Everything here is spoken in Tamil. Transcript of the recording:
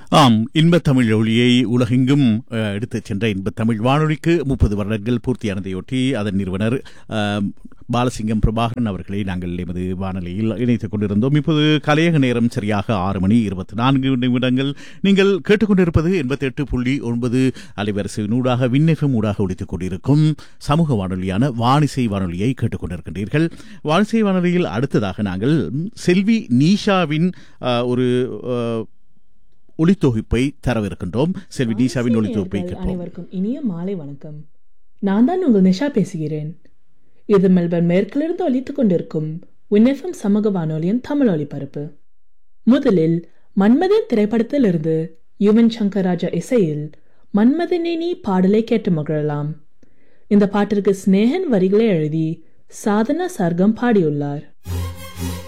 ஆம் இன்பத் தமிழ் ஒளியை உலகெங்கும் அஹ், எடுத்துச் சென்ற இன்பத் தமிழ் வானொலிக்கு முப்பது வருடங்கள் பூர்த்தியானதையொட்டி அதன் நிறுவனர் அஹ், பாலசிங்கம் பிரபாகரன் அவர்களை நாங்கள் எமது வானொலியில் இணைத்துக் கொண்டிருந்தோம் இப்போது கலையக நேரம் சரியாக ஆறு மணி இருபத்தி நான்கு நிமிடங்கள் நீங்கள் கேட்டுக்கொண்டிருப்பது எண்பத்தி எட்டு புள்ளி ஒன்பது அலைவரிசை நூடாக விண்ணெஃபம் ஊடாக ஒழித்துக் கொண்டிருக்கும் சமூக வானொலியான வானிசை வானொலியை கேட்டுக்கொண்டிருக்கின்றீர்கள் வானிசை வானொலியில் அடுத்ததாக நாங்கள் செல்வி நீஷாவின் அஹ், ஒரு அஹ், ஒளித்தொகுப்பை தரவிருக்கின்றோம் செல்வி நீஷாவின் ஒளித்தொகுப்பை நேயர்கள் கேட்போம் அனைவருக்கும் இனிய மாலை வணக்கம் நான் தான் உங்கள் நிஷா பேசுகிறேன் இது மெல்பர்ன் மேற்கிலிருந்து ஒலித்துக் கொண்டிருக்கும் விண்ணெஃபம் சமூக வானொலியின் தமிழ் ஒலிபரப்பு முதலில் மன்மதன் திரைப்படத்திலிருந்து யுவன் சங்கர் ராஜா இசையில் மன்மதனே நீ பாடலை கேட்டு மகிழலாம் இந்த பாட்டிற்கு ஸ்நேகன் வரிகளை எழுதி சாதனா சர்க்கம் பாடியுள்ளார்